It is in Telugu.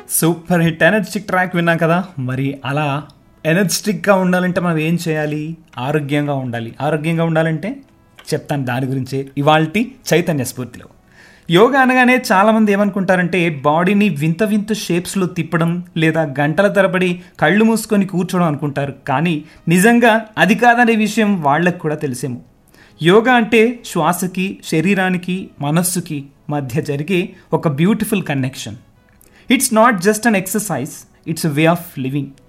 సూపర్ హిట్ ఎనర్జిటిక్ ట్రాక్ విన్నాం కదా మరి అలా ఎనర్జిటిక్గా ఉండాలంటే మనం ఏం చేయాలి ఆరోగ్యంగా ఉండాలి ఆరోగ్యంగా ఉండాలంటే చెప్తాను దాని గురించే ఇవాల్టి చైతన్య స్ఫూర్తిలో యోగా అనగానే చాలామంది ఏమనుకుంటారంటే బాడీని వింత వింత షేప్స్లో తిప్పడం లేదా గంటల తరబడి కళ్ళు మూసుకొని కూర్చోవడం అనుకుంటారు కానీ నిజంగా అది కాదనే విషయం వాళ్ళకు కూడా తెలిసేమో యోగా అంటే శ్వాసకి శరీరానికి మనస్సుకి మధ్య జరిగే ఒక beautiful connection it's not just an exercise it's way of living